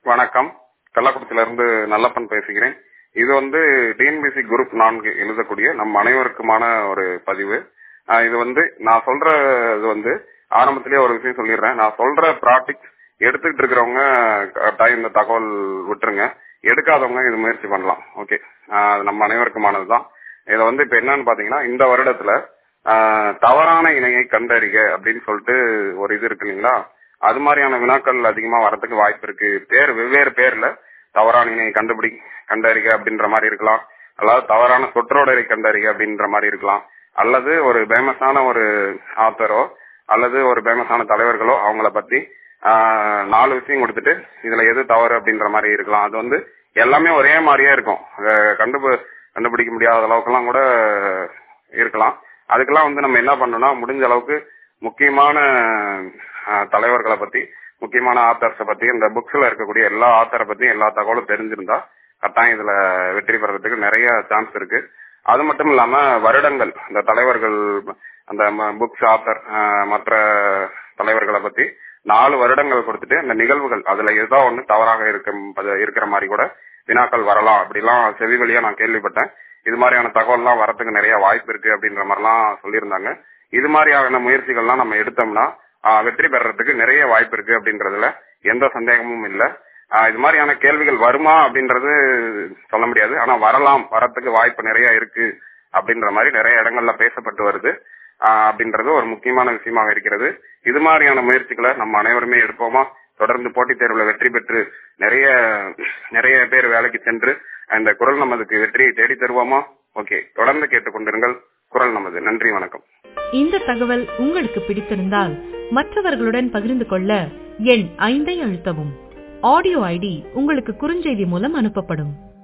வணக்கம் கள்ளக்குறிச்சியில இருந்து நல்லப்பன் பேசுகிறேன் இது வந்து டிஎன்பிசி குரூப் நான்கு எழுதக்கூடிய நம் அனைவருக்குமான ஒரு பதிவு ஆஹ் இது வந்து நான் சொல்ற இது வந்து ஆரம்பத்திலேயே ஒரு விஷயம் சொல்லிடுறேன் நான் சொல்ற ப்ராக்டிக்ஸ் எடுத்துக்கிட்டு இருக்கிறவங்க கட்டாயம் இந்த தகவல் விட்டுருங்க எடுக்காதவங்க இது முயற்சி பண்ணலாம் ஓகே அது நம்ம அனைவருக்குமானதுதான் இதை வந்து இப்ப என்னன்னு பாத்தீங்கன்னா இந்த வருடத்துல ஆஹ் தவறான இணையை கண்டறிக அப்படின்னு சொல்லிட்டு ஒரு இது இருக்கு இல்லைங்களா அது மாதிரியான வினாக்கள் அதிகமா வரதுக்கு வாய்ப்பு இருக்கு பேர் வெவ்வேறு பேர்ல தவறான இணையை கண்டுபிடி கண்டறிக அப்படின்ற மாதிரி இருக்கலாம் அதாவது தவறான சொற்றொடரை கண்டறிக அப்படின்ற மாதிரி இருக்கலாம் அல்லது ஒரு பேமஸான ஒரு ஆத்தரோ அல்லது ஒரு பேமஸான தலைவர்களோ அவங்கள பத்தி ஆஹ் நாலு விஷயம் கொடுத்துட்டு இதுல எது தவறு அப்படின்ற மாதிரி இருக்கலாம் அது வந்து எல்லாமே ஒரே மாதிரியே இருக்கும் அதை கண்டுபி கண்டுபிடிக்க முடியாத அளவுக்குலாம் கூட இருக்கலாம் அதுக்கெல்லாம் வந்து நம்ம என்ன பண்ணணும்னா முடிஞ்ச அளவுக்கு முக்கியமான ஆஹ், தலைவர்களை பத்தி முக்கியமான ஆத்தர்ஸை பத்தி இந்த புக்ஸ்ல இருக்கக்கூடிய எல்லா ஆத்தரை பத்தி எல்லா தகவலும் தெரிஞ்சிருந்தா கட்டாயம் இதுல வெற்றி பெறதுக்கு நிறைய சான்ஸ் இருக்கு அது மட்டும் இல்லாம வருடங்கள் இந்த தலைவர்கள் அந்த புக்ஸ் ஆத்தர் மற்ற தலைவர்களை பத்தி நாலு வருடங்கள் கொடுத்துட்டு அந்த நிகழ்வுகள் அதுல ஏதோ ஒண்ணு தவறாக இருக்க இருக்கிற மாதிரி கூட வினாக்கள் வரலாம் அப்படிலாம் செவி வழியா நான் கேள்விப்பட்டேன் இது மாதிரியான தகவல்லாம் வரதுக்கு நிறைய வாய்ப்பு இருக்கு அப்படின்ற மாதிரிலாம் சொல்லியிருந்தாங்க இது மாதிரியான முயற்சிகள்லாம் நம்ம எடுத்தோம்னா ஆஹ், வெற்றி பெறறதுக்கு நிறைய வாய்ப்பு இருக்கு அப்படின்றதுல எந்த சந்தேகமும் இல்ல ஆஹ், இது மாதிரியான கேள்விகள் வருமா அப்படின்றது சொல்ல முடியாது ஆனா வரலாம் வரத்துக்கு வாய்ப்பு நிறைய இருக்கு அப்படின்ற மாதிரி நிறைய இடங்கள்ல பேசப்பட்டு வருது ஆஹ், அப்படின்றது ஒரு முக்கியமான விஷயமாக இருக்கிறது இது மாதிரியான முயற்சிகளை நம்ம அனைவருமே எடுப்போமா தொடர்ந்து போட்டித் தேர்வுல வெற்றி பெற்று நிறைய நிறைய பேர் வேலைக்கு சென்று அந்த குரல் நமதுக்கு வெற்றியை தேடி தருவோமா ஓகே தொடர்ந்து கேட்டுக்கொண்டிருங்கள் குரல் நமது நன்றி வணக்கம் இந்த தகவல் உங்களுக்கு பிடித்திருந்தால் மற்றவர்களுடன் பகிர்ந்து கொள்ள எண் ஐந்தை அழுத்தவும் ஆடியோ ஐடி உங்களுக்கு குறுஞ்செய்தி மூலம் அனுப்பப்படும்